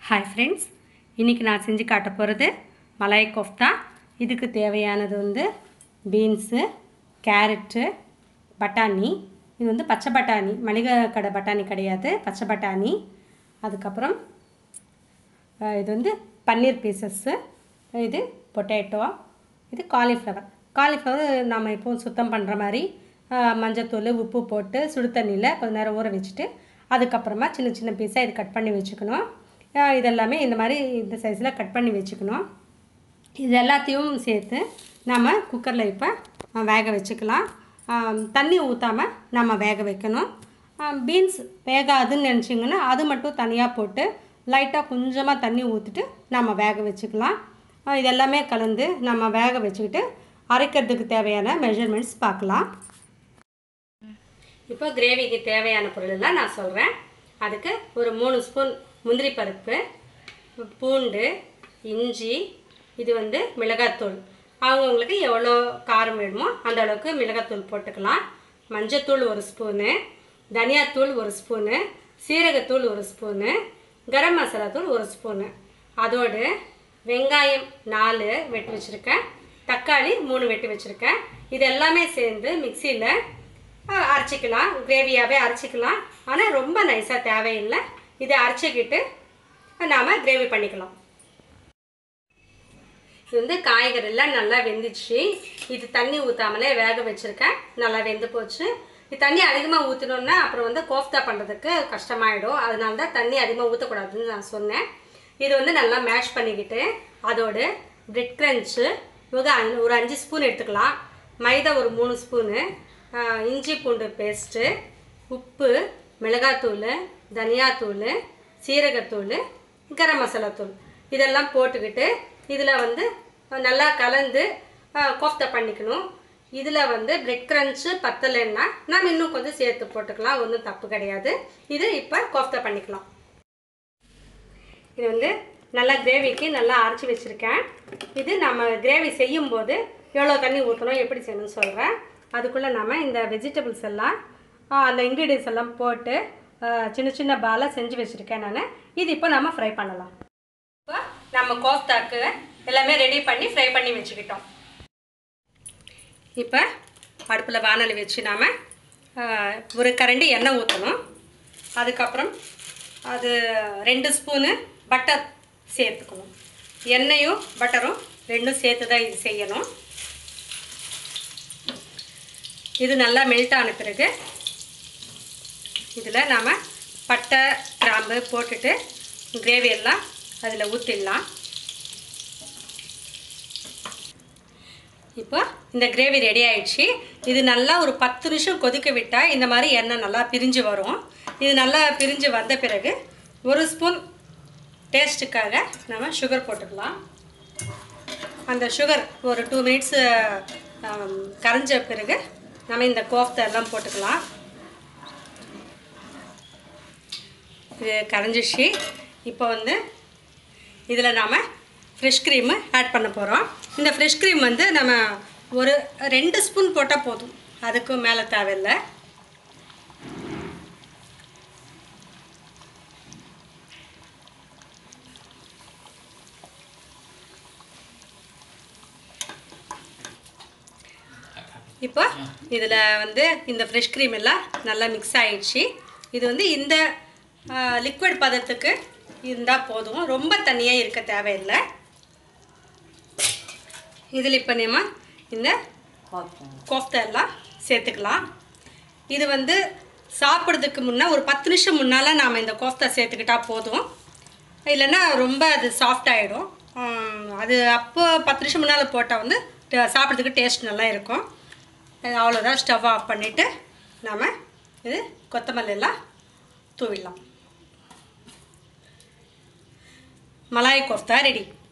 hi friends இன்றைக்கி நான் செஞ்சு காட்ட போகிறது மலாய் கோஃப்தா இதுக்கு தேவையானது வந்து பீன்ஸு கேரட்டு பட்டாணி இது வந்து பச்சை பட்டாணி மளிகை கடை பட்டாணி கிடையாது பச்சை பட்டாணி அதுக்கப்புறம் அஹ், இது வந்து பன்னீர் பீசஸ்ஸு இது பொட்டேட்டோ இது காலிஃப்ளவர் காலிஃப்ளவர் நம்ம எப்பவும் சுத்தம் பண்ணுற மாதிரி அஹ், மஞ்சத்தூள் உப்பு போட்டு சுடு தண்ணியில் கொஞ்ச நேரம் ஊற வச்சுட்டு அதுக்கப்புறமா சின்ன சின்ன பீஸாக இது கட் பண்ணி வச்சுக்கணும் அஹ், இதெல்லாமே இந்த மாதிரி இந்த சைஸில் கட் பண்ணி வச்சுக்கணும் இது எல்லாத்தையும் சேர்த்து நம்ம குக்கரில் இப்போ அஹ், வேக வச்சுக்கலாம் ஆம், தண்ணி ஊற்றாமல் நம்ம வேக வைக்கணும் பீன்ஸ் வேகாதுன்னு நினச்சிங்கன்னா அது மட்டும் தனியாக போட்டு லைட்டாக கொஞ்சமாக தண்ணி ஊற்றிட்டு நம்ம வேக வச்சுக்கலாம் அஹ், இது எல்லாமே கலந்து நம்ம வேக வச்சுக்கிட்டு அரைக்கிறதுக்கு தேவையான மெஷர்மெண்ட்ஸ் பார்க்கலாம் இப்போ கிரேவிக்கு தேவையான பொருளெல்லாம் நான் சொல்கிறேன் அதுக்கு ஒரு மூணு ஸ்பூன் முந்திரி பருப்பு பூண்டு இஞ்சி இது வந்து மிளகாத்தூள் அவங்கவுங்களுக்கு எவ்வளோ காரம் வேணுமோ அந்த அளவுக்கு மிளகாத்தூள் போட்டுக்கலாம் மஞ்சத்தூள் ஒரு ஸ்பூனு தனியாத்தூள் ஒரு ஸ்பூனு சீரகத்தூள் ஒரு ஸ்பூனு கரம் மசாலா தூள் ஒரு ஸ்பூனு அதோடு வெங்காயம் நாலு வெட்டி வச்சுருக்கேன் தக்காளி மூணு வெட்டி வச்சுருக்கேன் இது எல்லாமே சேர்ந்து மிக்சியில் அஹ் அரைச்சிக்கலாம் கிரேவியாகவே அரைச்சிக்கலாம் ஆனால் ரொம்ப நைஸாக தேவையில்லை இதை அரைச்சிக்கிட்டு நாம் கிரேவி பண்ணிக்கலாம் இது வந்து காய்கறிலாம் நல்லா வெந்துச்சு இது தண்ணி ஊற்றாமலே வேக வச்சுருக்கேன் நல்லா வெந்து போச்சு இது தண்ணி அதிகமாக ஊற்றினோன்னா அப்புறம் வந்து கோஃப்தா பண்ணுறதுக்கு கஷ்டமாயிடும் அதனால தான் தண்ணி அதிகமாக ஊற்றக்கூடாதுன்னு நான் சொன்னேன் இது வந்து நல்லா மேஷ் பண்ணிக்கிட்டு அதோடு பிரெட் க்ரன்ச்சு ஒரு அஞ்சு- ஒரு அஞ்சு ஸ்பூன் எடுத்துக்கலாம் மைதா ஒரு மூணு ஸ்பூனு இஞ்சி பூண்டு பேஸ்ட்டு உப்பு மிளகாத்தூள் தனியாத்தூள் சீரகத்தூள் கரம் மசாலா தூள் இதெல்லாம் போட்டுக்கிட்டு இதில் வந்து நல்லா கலந்து அஹ், கோஃப்தா பண்ணிக்கணும் இதில் வந்து பிரெட் க்ரன்ச்சு பத்தலைன்னா நம்ம இன்னும் கொஞ்சம் சேர்த்து போட்டுக்கலாம் ஒன்றும் தப்பு கிடையாது இது இப்போ கோஃப்தா பண்ணிக்கலாம் இது வந்து நல்லா கிரேவிக்கு நல்லா அரைச்சி வச்சுருக்கேன் இது நம்ம கிரேவி செய்யும்போது எவ்வளோ தண்ணி ஊற்றணும் எப்படி செய்யணும்னு சொல்கிறேன் அதுக்குள்ளே நம்ம இந்த வெஜிடபிள்ஸ் எல்லாம் ஆ, அந்த இன்க்ரீடியன்ஸ் எல்லாம் போட்டு ஆ, சின்ன சின்ன பாலாக செஞ்சு வச்சுருக்கேன் நான் இது இப்போ நம்ம ஃப்ரை பண்ணலாம் இப்போ நம்ம கோஃப்தாக்கு எல்லாமே ரெடி பண்ணி ஃப்ரை பண்ணி வச்சுக்கிட்டோம் இப்போ அடுப்பில் வானொலி வச்சு நாம் ஒரு கரண்டி எண்ணெய் ஊற்றணும் அதுக்கப்புறம் அது ரெண்டு ஸ்பூனு பட்டர் சேர்த்துக்கணும் எண்ணெயும் பட்டரும் ரெண்டும் சேர்த்து தான் இது செய்யணும் இது நல்லா மெல்ட் ஆன பிறகு இதில் நாம் பட்டை கிராம்பு போட்டுட்டு கிரேவி எல்லாம் அதில் ஊற்றிடலாம் இப்போ இந்த கிரேவி ரெடி ஆயிடுச்சு இது நல்லா ஒரு பத்து நிமிஷம் கொதிக்க விட்டால் இந்த மாதிரி எண்ணெய் நல்லா பிரிஞ்சு வரும் இது நல்லா பிரிஞ்சு வந்த பிறகு ஒரு ஸ்பூன் டேஸ்ட்டுக்காக நம்ம சுகர் போட்டுக்கலாம் அந்த சுகர் ஒரு டூ மினிட்ஸு கரைஞ்ச பிறகு நம்ம இந்த கோஃப்தை எல்லாம் போட்டுக்கலாம் இது கரைஞ்சிச்சு இப்போ வந்து இதில் நாம் ஃப்ரெஷ் க்ரீமு ஆட் பண்ண போகிறோம் இந்த ஃப்ரெஷ் க்ரீம் வந்து நம்ம ஒரு ரெண்டு ஸ்பூன் போட்டால் போதும் அதுக்கு மேலே தேவையில்லை இப்போ இதில் வந்து இந்த ஃப்ரெஷ் க்ரீம் எல்லாம் நல்லா மிக்ஸ் ஆயிடுச்சு இது வந்து இந்த லிக்விட் பதத்துக்கு இருந்தால் போதும் ரொம்ப தண்ணியாக இருக்க தேவையில்லை இதில் இப்போ நம்ம இந்த கோஃப்தா எல்லாம் சேர்த்துக்கலாம் இது வந்து சாப்பிட்றதுக்கு முன்னே ஒரு பத்து நிமிஷம் முன்னால் நாம் இந்த கோஃப்தா சேர்த்துக்கிட்டா போதும் இல்லைன்னா ரொம்ப அது சாஃப்ட் ஆகிடும் அது அப்போ பத்து நிமிஷம் முன்னால் போட்டால் வந்து ட- சாப்பிட்றதுக்கு டேஸ்ட் நல்லா இருக்கும் அஹ் அவ்வளோதான் ஸ்டவ் ஆஃப் பண்ணிவிட்டு நாம் இது கொத்தமல்லி எல்லாம் தூவிடலாம் மலாய் கோஃப்தா ரெடி